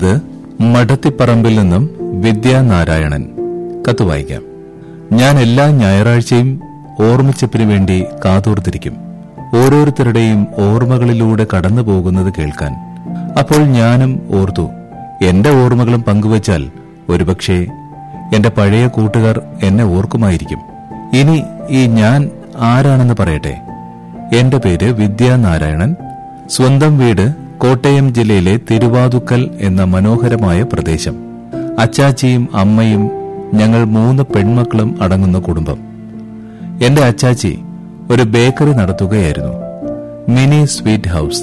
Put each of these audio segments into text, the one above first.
എഴുതിയത് മഠത്തിപ്പറമ്പിൽ നിന്നും വിദ്യാനാരായണൻ കത്ത് വായിക്കാം ഞാൻ എല്ലാ ഞായറാഴ്ചയും ഓർമ്മച്ചപ്പിനു വേണ്ടി കാതോർത്തിരിക്കും ഓരോരുത്തരുടെയും ഓർമ്മകളിലൂടെ കടന്നു പോകുന്നത് കേൾക്കാൻ അപ്പോൾ ഞാനും ഓർത്തു എന്റെ ഓർമ്മകളും പങ്കുവച്ചാൽ ഒരുപക്ഷെ എന്റെ പഴയ കൂട്ടുകാർ എന്നെ ഓർക്കുമായിരിക്കും ഇനി ഈ ഞാൻ ആരാണെന്ന് പറയട്ടെ എന്റെ പേര് വിദ്യാനാരായണൻ സ്വന്തം വീട് കോട്ടയം ജില്ലയിലെ തിരുവാതുക്കൽ എന്ന മനോഹരമായ പ്രദേശം അച്ചാച്ചിയും അമ്മയും ഞങ്ങൾ മൂന്ന് പെൺമക്കളും അടങ്ങുന്ന കുടുംബം എന്റെ അച്ചാച്ചി ഒരു ബേക്കറി നടത്തുകയായിരുന്നു മിനി സ്വീറ്റ് ഹൌസ്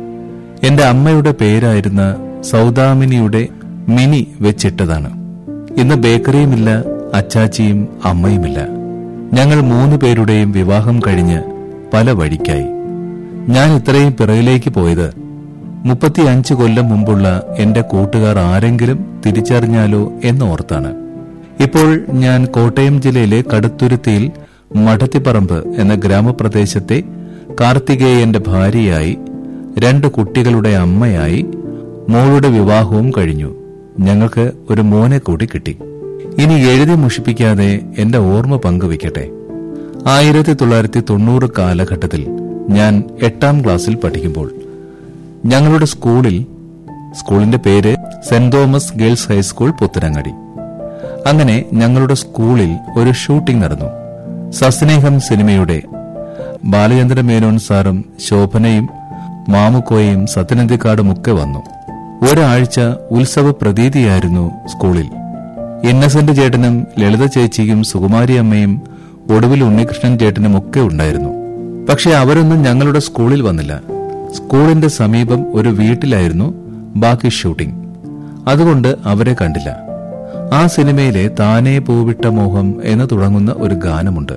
എന്റെ അമ്മയുടെ പേരായിരുന്ന സൗദാമിനിയുടെ മിനി വെച്ചിട്ടതാണ് ഇന്ന് ബേക്കറിയുമില്ല അച്ചാച്ചിയും അമ്മയുമില്ല ഞങ്ങൾ മൂന്ന് പേരുടെയും വിവാഹം കഴിഞ്ഞ് പല വഴിക്കായി ഞാൻ ഇത്രയും പിറകിലേക്ക് പോയത് മുപ്പത്തിയഞ്ച് കൊല്ലം മുമ്പുള്ള എന്റെ കൂട്ടുകാർ ആരെങ്കിലും തിരിച്ചറിഞ്ഞാലോ എന്നോർത്താണ് ഇപ്പോൾ ഞാൻ കോട്ടയം ജില്ലയിലെ കടുത്തുരുത്തിയിൽ മഠത്തിപ്പറമ്പ് എന്ന ഗ്രാമപ്രദേശത്തെ കാർത്തികേയന്റെ ഭാര്യയായി രണ്ട് കുട്ടികളുടെ അമ്മയായി മോളുടെ വിവാഹവും കഴിഞ്ഞു ഞങ്ങൾക്ക് ഒരു മോനെ കൂടി കിട്ടി ഇനി എഴുതി മുഷിപ്പിക്കാതെ എന്റെ ഓർമ്മ പങ്കുവയ്ക്കട്ടെ ആയിരത്തി തൊള്ളായിരത്തി തൊണ്ണൂറ് കാലഘട്ടത്തിൽ ഞാൻ എട്ടാം ക്ലാസ്സിൽ പഠിക്കുമ്പോൾ ഞങ്ങളുടെ സ്കൂളിൽ സ്കൂളിന്റെ പേര് saint Thomas girls high school Puthanangadi അങ്ങനെ ഞങ്ങളുടെ സ്കൂളിൽ ഒരു ഷൂട്ടിംഗ് നടന്നു സസ്നേഹം സിനിമയുടെ ബാലചന്ദ്ര മേനോൻ സാറും ശോഭനയും മാമുക്കോയും സത്യനന്ദിക്കാടും ഒക്കെ വന്നു ഒരാഴ്ച ഉത്സവ പ്രതീതിയായിരുന്നു സ്കൂളിൽ ഇന്നസെന്റ് ചേട്ടനും ലളിത ചേച്ചിയും സുകുമാരി അമ്മയും ഒടുവിൽ ഉണ്ണികൃഷ്ണൻ ചേട്ടനും ഒക്കെ ഉണ്ടായിരുന്നു പക്ഷെ അവരൊന്നും ഞങ്ങളുടെ സ്കൂളിൽ വന്നില്ല സ്കൂളിന്റെ സമീപം ഒരു വീട്ടിലായിരുന്നു ബാക്കി ഷൂട്ടിംഗ് അതുകൊണ്ട് അവരെ കണ്ടില്ല ആ സിനിമയിലെ താനേ പൂവിട്ട മോഹം എന്ന് തുടങ്ങുന്ന ഒരു ഗാനമുണ്ട്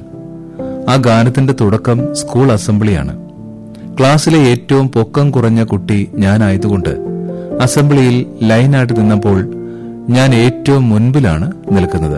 ആ ഗാനത്തിന്റെ തുടക്കം സ്കൂൾ അസംബ്ലിയാണ് ക്ലാസ്സിലെ ഏറ്റവും പൊക്കം കുറഞ്ഞ കുട്ടി ഞാനായതുകൊണ്ട് അസംബ്ലിയിൽ ലൈനായിട്ട് നിന്നപ്പോൾ ഞാൻ ഏറ്റവും മുൻപിലാണ് നിൽക്കുന്നത്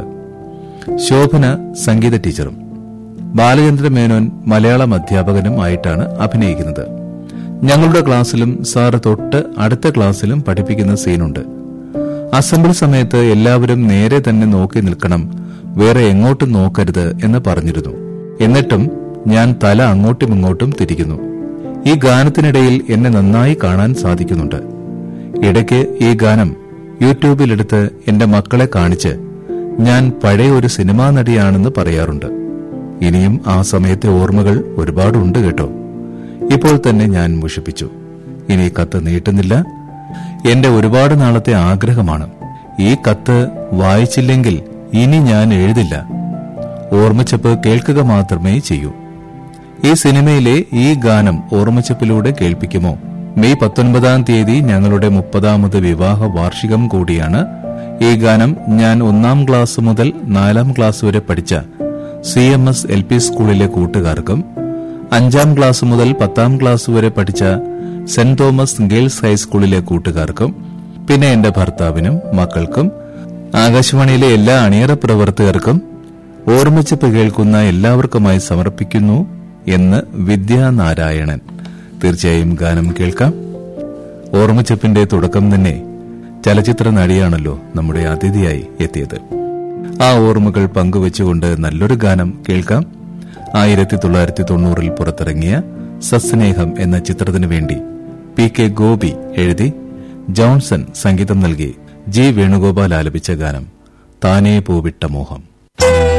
ശോഭന സംഗീത ടീച്ചറും ബാലചന്ദ്ര മേനോൻ മലയാളം അധ്യാപകനും ആയിട്ടാണ് അഭിനയിക്കുന്നത് ഞങ്ങളുടെ ക്ലാസ്സിലും സാറ് തൊട്ട് അടുത്ത ക്ലാസ്സിലും പഠിപ്പിക്കുന്ന സീനുണ്ട് അസംബ്ലി സമയത്ത് എല്ലാവരും നേരെ തന്നെ നോക്കി നിൽക്കണം വേറെ എങ്ങോട്ടും നോക്കരുത് എന്ന് പറഞ്ഞിരുന്നു എന്നിട്ടും ഞാൻ തല അങ്ങോട്ടും ഇങ്ങോട്ടും തിരിക്കുന്നു ഈ ഗാനത്തിനിടയിൽ എന്നെ നന്നായി കാണാൻ സാധിക്കുന്നുണ്ട് ഇടയ്ക്ക് ഈ ഗാനം യൂട്യൂബിലെടുത്ത് എന്റെ മക്കളെ കാണിച്ച് ഞാൻ പഴയ ഒരു സിനിമാ നടിയാണെന്ന് പറയാറുണ്ട് ഇനിയും ആ സമയത്തെ ഓർമ്മകൾ ഒരുപാടുണ്ട് കേട്ടോ ഇപ്പോൾ തന്നെ ഞാൻ മുഷിപ്പിച്ചു ഇനി കത്ത് നീട്ടുന്നില്ല എന്റെ ഒരുപാട് നാളത്തെ ആഗ്രഹമാണ് ഈ കത്ത് വായിച്ചില്ലെങ്കിൽ ഇനി ഞാൻ എഴുതില്ല ഓർമ്മച്ചപ്പ് കേൾക്കുക മാത്രമേ ചെയ്യൂ ഈ സിനിമയിലെ ഈ ഗാനം ഓർമ്മച്ചപ്പിലൂടെ കേൾപ്പിക്കുമോ മെയ് പത്തൊൻപതാം തീയതി ഞങ്ങളുടെ മുപ്പതാമത് വിവാഹ വാർഷികം കൂടിയാണ് ഈ ഗാനം ഞാൻ ഒന്നാം ക്ലാസ് മുതൽ നാലാം ക്ലാസ് വരെ പഠിച്ച C M S L P സ്കൂളിലെ കൂട്ടുകാർക്കും അഞ്ചാം ക്ലാസ് മുതൽ പത്താം ക്ലാസ് വരെ പഠിച്ച സെന്റ് തോമസ് ഗേൾസ് ഹൈസ്കൂളിലെ കൂട്ടുകാർക്കും പിന്നെ എന്റെ ഭർത്താവിനും മക്കൾക്കും ആകാശവാണിയിലെ എല്ലാ അണിയറ പ്രവർത്തകർക്കും ഓർമ്മിച്ചപ്പ് കേൾക്കുന്ന എല്ലാവർക്കുമായി സമർപ്പിക്കുന്നു എന്ന് വിദ്യാനാരായണൻ തീർച്ചയായും ഗാനം കേൾക്കാം ഓർമ്മച്ചപ്പിന്റെ തുടക്കം തന്നെ ചലച്ചിത്ര നടിയാണല്ലോ നമ്മുടെ അതിഥിയായി എത്തിയത് ആ ഓർമ്മകൾ പങ്കുവച്ചുകൊണ്ട് നല്ലൊരു ഗാനം കേൾക്കാം ആയിരത്തി തൊള്ളായിരത്തി തൊണ്ണൂറിൽ പുറത്തിറങ്ങിയ സസ്നേഹം എന്ന ചിത്രത്തിനു വേണ്ടി പി കെ ഗോപി എഴുതി ജോൺസൺ സംഗീതം നൽകി ജി വേണുഗോപാൽ ആലപിച്ച ഗാനം താനേ പൂവിട്ട മോഹം